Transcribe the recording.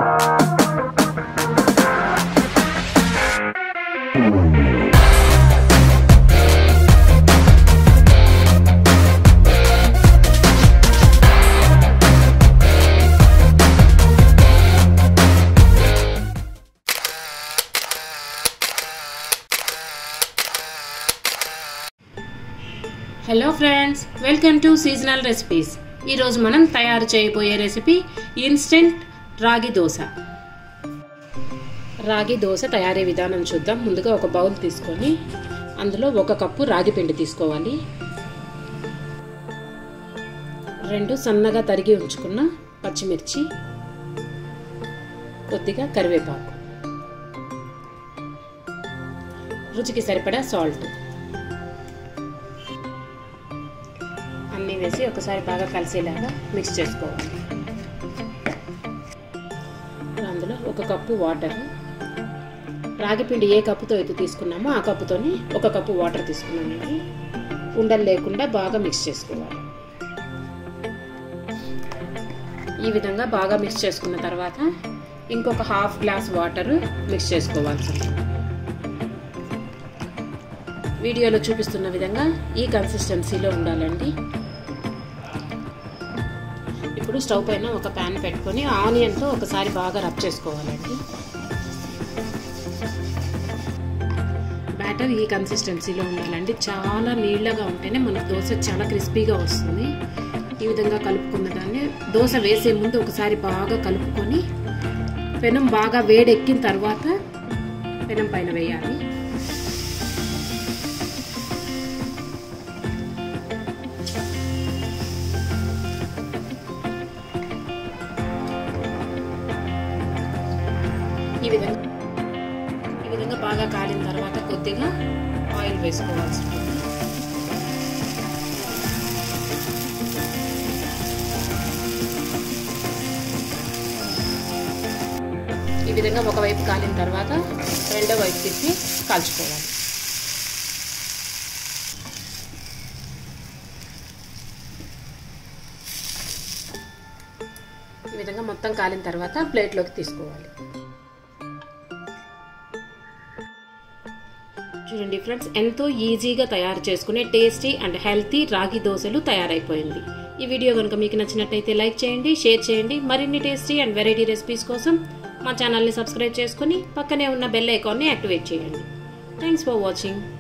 hello friends welcome to seasonal recipes ఈరోజు మనం తయారు చేయబోయే రెసిపీ ఇన్స్టెంట్ రాగి దోశ రాగి దోశ తయారీ విధానం చూద్దాం ముందుగా ఒక బౌల్ తీసుకొని అందులో ఒక కప్పు రాగి పిండి తీసుకోవాలి రెండు సన్నగా తరిగి ఉంచుకున్న పచ్చిమిర్చి కొద్దిగా కరివేపాకు రుచికి సరిపడా సాల్ట్ అన్నీ వేసి ఒకసారి బాగా కలిసేలాగా మిక్స్ చేసుకోవాలి అందులో ఒక కప్పు వాటర్ రాగిపిండి ఏ కప్పుతో అయితే తీసుకున్నామో ఆ కప్పుతోని ఒక కప్పు వాటర్ తీసుకున్నామండి ఉండలు లేకుండా బాగా మిక్స్ చేసుకోవాలి ఈ విధంగా బాగా మిక్స్ చేసుకున్న తర్వాత ఇంకొక హాఫ్ గ్లాస్ వాటర్ మిక్స్ చేసుకోవాల్సి వీడియోలో చూపిస్తున్న విధంగా ఈ కన్సిస్టెన్సీలో ఉండాలండి ఇప్పుడు స్టవ్ పైన ఒక ప్యాన్ పెట్టుకొని ఆనియన్తో ఒకసారి బాగా రబ్ చేసుకోవాలండి బ్యాటర్ ఈ కన్సిస్టెన్సీలో ఉండాలండి చాలా నీళ్ళగా ఉంటేనే మనకు దోశ చాలా క్రిస్పీగా వస్తుంది ఈ విధంగా కలుపుకున్న దాన్ని దోశ వేసే ముందు ఒకసారి బాగా కలుపుకొని పెనం బాగా వేడెక్కిన తర్వాత పెనం పైన వేయాలి ఈ విధంగా ఈ విధంగా బాగా కాలిన తర్వాత కొద్దిగా ఆయిల్ వేసుకోవాల్సి ఉంటుంది ఈ విధంగా ఒకవైపు కాలిన తర్వాత రెండో వైపు తిప్పి కాల్చుకోవాలి ఈ విధంగా మొత్తం కాలిన తర్వాత ప్లేట్లోకి తీసుకోవాలి చూడండి ఫ్రెండ్స్ ఎంతో ఈజీగా తయారు చేసుకునే టేస్టీ అండ్ హెల్తీ రాగి దోశలు తయారైపోయింది ఈ వీడియో కనుక మీకు నచ్చినట్టయితే లైక్ చేయండి షేర్ చేయండి మరిన్ని టేస్టీ అండ్ వెరైటీ రెసిపీస్ కోసం మా ఛానల్ని సబ్స్క్రైబ్ చేసుకుని పక్కనే ఉన్న బెల్ ఐకాన్ని యాక్టివేట్ చేయండి థ్యాంక్స్ ఫర్ వాచింగ్